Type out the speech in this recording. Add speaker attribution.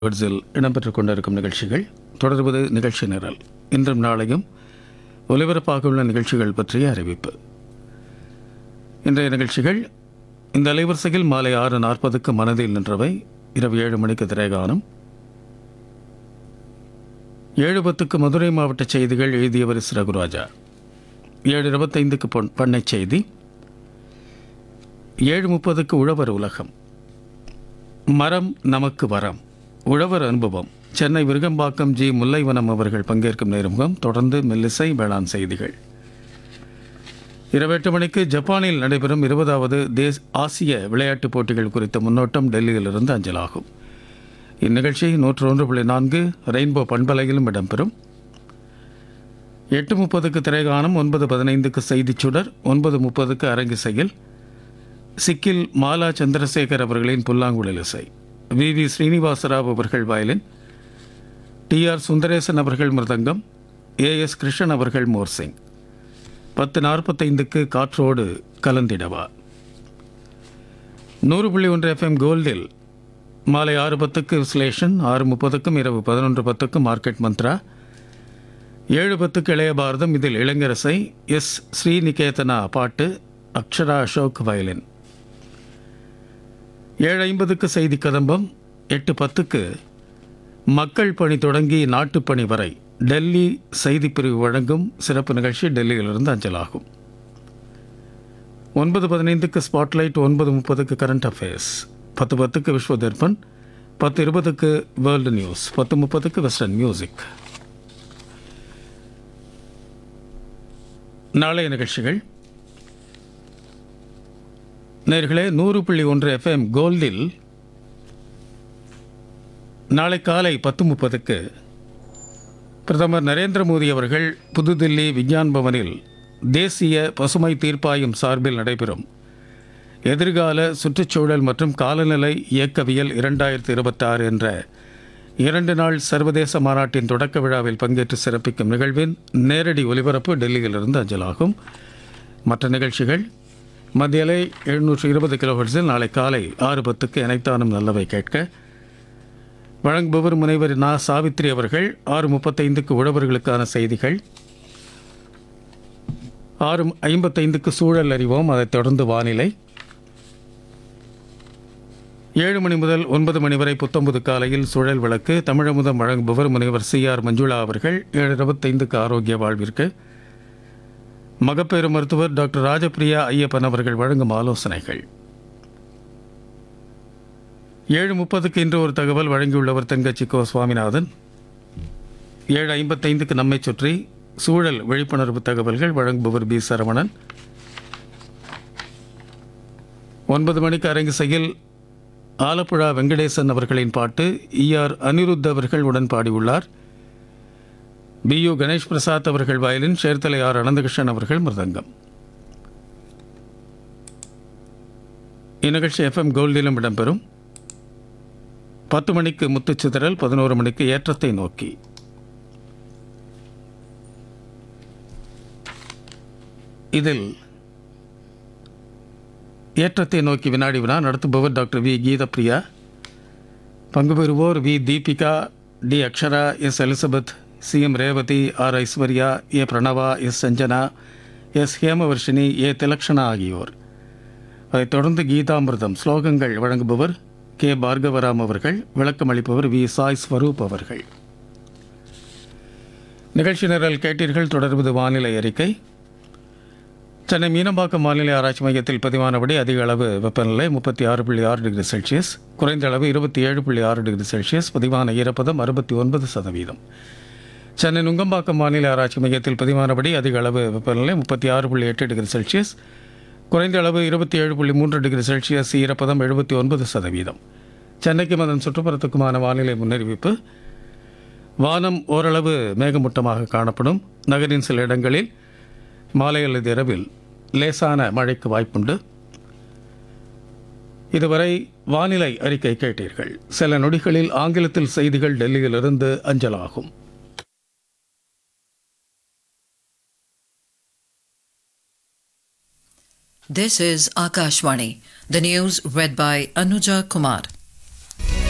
Speaker 1: வேர்ட்ஸில் இடம்பெற்றுக் கொண்டிருக்கும் நிகழ்ச்சிகள் தொடர்வது நிகழ்ச்சி நிரல் இன்றும் நாளையும் ஒலிபரப்பாக உள்ள நிகழ்ச்சிகள் பற்றிய அறிவிப்பு இன்றைய நிகழ்ச்சிகள் இந்த அலைவரிசையில் மாலை ஆறு நாற்பதுக்கு மனதில் நின்றவை இரவு ஏழு மணிக்கு திரைகானம் ஏழு பத்துக்கு மதுரை மாவட்ட செய்திகள் எழுதியவர் எஸ் ரகுராஜா ஏழு இருபத்தைந்துக்கு பொன் பண்ணை செய்தி ஏழு முப்பதுக்கு உழவர் உலகம் மரம் நமக்கு வரம் உழவர் அனுபவம் சென்னை விருகம்பாக்கம் ஜி முல்லைவனம் அவர்கள் பங்கேற்கும் நேர்முகம் தொடர்ந்து மெல்லிசை வேளாண் செய்திகள் இரவு எட்டு மணிக்கு ஜப்பானில் நடைபெறும் இருபதாவது தேஸ் ஆசிய விளையாட்டுப் போட்டிகள் குறித்த முன்னோட்டம் டெல்லியிலிருந்து அஞ்சலாகும் இந்நிகழ்ச்சி நூற்று ஒன்று புள்ளி நான்கு ரெயின்போ பண்பலையிலும் இடம்பெறும் எட்டு முப்பதுக்கு திரைகானம் ஒன்பது பதினைந்துக்கு செய்திச் சுடர் ஒன்பது முப்பதுக்கு அரங்கிசையில் சிக்கில் மாலா சந்திரசேகர் அவர்களின் புல்லாங்குழல் இசை வி வி ஸ்ரீனிவாசராவ் அவர்கள் வயலின் டி ஆர் சுந்தரேசன் அவர்கள் மிருதங்கம் ஏ எஸ் கிருஷ்ணன் அவர்கள் மோர்சிங் பத்து நாற்பத்தைந்துக்கு காற்றோடு கலந்திடவா நூறு புள்ளி ஒன்று எஃப்எம் கோல்டில் மாலை ஆறு பத்துக்கு விஸ்லேஷன் ஆறு முப்பதுக்கும் இரவு பதினொன்று பத்துக்கும் மார்க்கெட் மந்த்ரா ஏழு பத்துக்கு இளைய பாரதம் இதில் இளைஞரசை எஸ் ஸ்ரீநிகேதனா பாட்டு அக்ஷரா அசோக் வயலின் ஏழு ஐம்பதுக்கு செய்தி கதம்பம் எட்டு பத்துக்கு மக்கள் பணி தொடங்கி நாட்டுப்பணி வரை டெல்லி செய்திப்பிரிவு வழங்கும் சிறப்பு நிகழ்ச்சி டெல்லியிலிருந்து அஞ்சலாகும் ஒன்பது பதினைந்துக்கு ஸ்பாட்லைட் ஒன்பது முப்பதுக்கு கரண்ட் அஃபேர்ஸ் பத்து பத்துக்கு விஸ்வ தர்பன் பத்து இருபதுக்கு வேர்ல்டு நியூஸ் பத்து முப்பதுக்கு வெஸ்டர்ன் மியூசிக் நாளைய நிகழ்ச்சிகள் நேர்களே நூறு புள்ளி ஒன்று எஃப்எம் கோல்டில் நாளை காலை பத்து முப்பதுக்கு பிரதமர் நரேந்திர மோடி அவர்கள் புதுதில்லி விஞ்ஞான் பவனில் தேசிய பசுமை தீர்ப்பாயம் சார்பில் நடைபெறும் எதிர்கால சுற்றுச்சூழல் மற்றும் காலநிலை இயக்கவியல் இரண்டாயிரத்தி இருபத்தாறு என்ற இரண்டு நாள் சர்வதேச மாநாட்டின் தொடக்க விழாவில் பங்கேற்று சிறப்பிக்கும் நிகழ்வின் நேரடி ஒலிபரப்பு டெல்லியிலிருந்து அஞ்சலாகும் மற்ற நிகழ்ச்சிகள் மத்தியலை எழுநூற்று இருபது கிலோஹெர்ட்ஸில் நாளை காலை ஆறு பத்துக்கு இணைத்தானும் நல்லவை கேட்க வழங்குபவர் முனைவர் நா சாவித்ரி அவர்கள் ஆறு முப்பத்தைந்துக்கு உழவர்களுக்கான செய்திகள் ஆறு ஐம்பத்தைந்துக்கு சூழல் அறிவோம் அதைத் தொடர்ந்து வானிலை ஏழு மணி முதல் ஒன்பது மணி வரை புத்தொன்பது காலையில் சுழல் விளக்கு தமிழமுதம் வழங்குபவர் முனைவர் சி ஆர் மஞ்சுளா அவர்கள் ஏழு இருபத்தைந்துக்கு ஆரோக்கிய வாழ்விற்கு மகப்பேறு மருத்துவர் டாக்டர் ராஜபிரியா ஐயப்பன் அவர்கள் வழங்கும் ஆலோசனைகள் ஏழு முப்பதுக்கு இன்று ஒரு தகவல் வழங்கியுள்ளவர் தென்கட்சி கோ சுவாமிநாதன் ஏழு ஐம்பத்தைந்துக்கு நம்மை சுற்றி சூழல் விழிப்புணர்வு தகவல்கள் வழங்குபவர் பி சரவணன் ஒன்பது மணிக்கு அரங்கிசையில் ஆலப்புழா வெங்கடேசன் அவர்களின் பாட்டு இஆர் அனிருத் அவர்கள் உடன் பாடியுள்ளார் பி யு கணேஷ் பிரசாத் அவர்கள் வயலின் சேர்த்தலை ஆர் அனந்தகிருஷ்ணன் அவர்கள் மிருதங்கம் இந்நிகழ்ச்சி எஃப்எம் கோல்டிலும் இடம்பெறும் பத்து மணிக்கு முத்துச்சிதறல் பதினோரு மணிக்கு ஏற்றத்தை நோக்கி இதில் ஏற்றத்தை நோக்கி வினாடி வினா நடத்துபவர் டாக்டர் வி கீதப்பிரியா பங்கு பெறுவோர் V Deepika D Akshara S Elizabeth C M Revathi R Aishwarya A Pranava S Sanjana S Hemavarshini A Thilakshana ஆகியோர் அதைத் தொடர்ந்து கீதாமிர்தம் ஸ்லோகங்கள் வழங்குபவர் கே பார்கவராம் அவர்கள் விளக்கம் அளிப்பவர் வி சாய் ஸ்வரூப் அவர்கள் நிகழ்ச்சி நிரல் கேட்டீர்கள் தொடர்பது வானிலை அறிக்கை சென்னை மீனம்பாக்கம் வானிலை ஆராய்ச்சி மையத்தில் பதிவானபடி அதிக அளவு வெப்பநிலை முப்பத்தி ஆறு புள்ளி ஆறு டிகிரி செல்சியஸ் குறைந்த அளவு இருபத்தி ஏழு புள்ளி ஆறு டிகிரி செல்சியஸ் பதிவான ஈரப்பதம் அறுபத்தி ஒன்பது சதவீதம் சென்னை நுங்கம்பாக்கம் வானிலை ஆராய்ச்சி மையத்தில் பதிவானபடி அதிக அளவு வெப்பநிலை முப்பத்தி ஆறு புள்ளி எட்டு டிகிரி செல்சியஸ் குறைந்த அளவு இருபத்தி ஏழு புள்ளி மூன்று டிகிரி செல்சியஸ் ஈரப்பதம் எழுபத்தி ஒன்பது சதவீதம் சென்னைக்கும் அதன் சுற்றுப்புறத்துக்குமான வானிலை முன்னறிவிப்பு வானம் ஓரளவு மேகமூட்டமாக காணப்படும் நகரின் சில இடங்களில் மாலை அல்லது இரவில் லேசான மழைக்கு வாய்ப்புண்டு இதுவரை வானிலை அறிக்கை கேட்டீர்கள் சில நொடிகளில் ஆங்கிலத்தில் செய்திகள் டெல்லியிலிருந்து அஞ்சலாகும்
Speaker 2: This is Akashvani. The news read by Anuja Kumar.